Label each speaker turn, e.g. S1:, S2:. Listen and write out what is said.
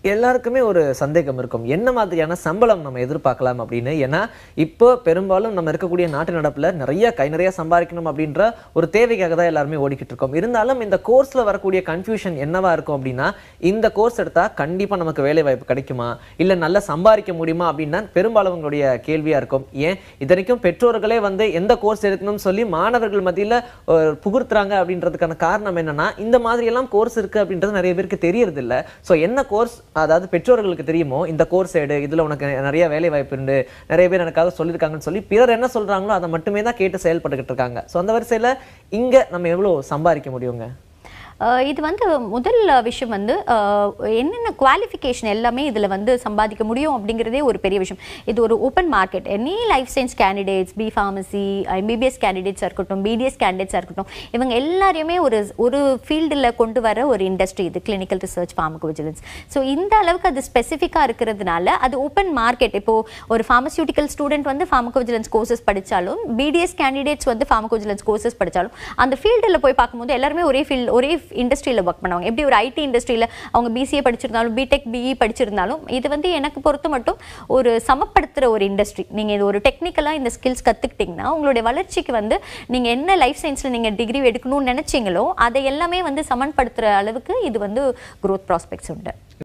S1: எல்லாருக்குமே ஒரு சந்தேகம் இருக்கும் என்ன மாதிரியான சம்பளம் நம்ம எதிர்பார்க்கலாம் அப்படின்னு ஏன்னா இப்போ பெரும்பாலும் நம்ம இருக்கக்கூடிய நாட்டு நடப்புல நிறைய கை நிறைய சம்பாதிக்கணும் அப்படின்ற ஒரு தேவைக்காக தான் எல்லாருமே ஓடிக்கிட்டு இருக்கோம் இருந்தாலும் இந்த கோர்ஸ்ல வரக்கூடிய கன்ஃபியூஷன் என்னவா இருக்கும் அப்படின்னா இந்த கோர்ஸ் எடுத்தா கண்டிப்பா நமக்கு வேலை வாய்ப்பு கிடைக்குமா இல்ல நல்லா சம்பாதிக்க முடியுமா அப்படின்னு தான் பெரும்பாலும் உங்களுடைய கேள்வியா இருக்கும் ஏன் இதனைக்கும் பெற்றோர்களே வந்து எந்த கோர்ஸ் எடுக்கணும்னு சொல்லி மாணவர்கள் மத்தியில அஹ், புகுத்துறாங்க அப்படின்றதுக்கான காரணம் என்னன்னா இந்த மாதிரி எல்லாம் கோர்ஸ் இருக்கு அப்படின்றது நிறைய பேருக்கு தெரியறது இல்ல சோ என்ன கோர்ஸ் அதாவது பெற்றோர்களுக்கு தெரியுமோ இந்த கோர்ஸ் எடு இதுல உனக்கு நிறைய வேலை வாய்ப்பு உண்டு நிறைய பேர் எனக்காக சொல்லியிருக்காங்கன்னு சொல்லி பிறர் என்ன சொல்றாங்களோ அதை மட்டுமே தான் கேட்டு செயல்பட்டுக்கிட்டு இருக்காங்க சோ அந்த வரிசையில இங்க நம்ம எவ்வளவு சம்பாதிக்க முடியுங்க
S2: அஹ் இது வந்து முதல் விஷயம் வந்து அஹ், என்னென்ன குவாலிஃபிகேஷன் எல்லாமே இதில் வந்து சம்பாதிக்க முடியும் அப்படிங்கிறதே ஒரு பெரிய விஷயம் இது ஒரு open market any life science candidates B pharmacy MBBS கேண்டிடேட்ஸாக இருக்கட்டும் பிடிஎஸ் கேண்டிடேட்ஸாக இருக்கட்டும் இவங்க எல்லாரையுமே ஒரு ஒரு ஃபீல்டில் கொண்டு வர ஒரு இண்டஸ்ட்ரி இது clinical research pharmacovigilance so இந்த அளவுக்கு அது ஸ்பெசிஃபிக்காக இருக்கிறதுனால அது ஓப்பன் மார்க்கெட் இப்போ ஒரு ஃபார்மசியூட்டிக்கல் ஸ்டூடெண்ட் வந்து ஃபார்மகோ விஜிலன்ஸ் கோர்சஸ் படித்தாலும் பிடிஎஸ் கேண்டிடேட்ஸ் வந்து ஃபார்மகோ விஜிலன்ஸ் கோர்சஸ் படித்தாலும் அந்த ஃபீல்டில் போய் பார்க்கும்போது எல்லாருமே ஒரே ஃபீல்ட் ஒரே இண்டஸ்ட்ரியில் ஒர்க் பண்ணுவாங்க எப்படி ஒரு ஐடி இண்டஸ்ட்ரியில் அவங்க பிசிஏ படிச்சிருந்தாலும் பிடெக் பிஇ படிச்சிருந்தாலும் இது வந்து எனக்கு பொறுத்த மட்டும் ஒரு சமப்படுத்துகிற ஒரு இண்டஸ்ட்ரி நீங்கள் இது ஒரு டெக்னிக்கலாக இந்த ஸ்கில்ஸ் கற்றுக்கிட்டிங்கன்னா உங்களுடைய வளர்ச்சிக்கு வந்து நீங்கள் என்ன லைஃப் சயின்ஸில் நீங்கள் டிகிரி எடுக்கணும்னு நினச்சிங்களோ அதை எல்லாமே வந்து சமன்படுத்துகிற அளவுக்கு இது வந்து growth ப்ராஸ்பெக்ட்ஸ் உண்டு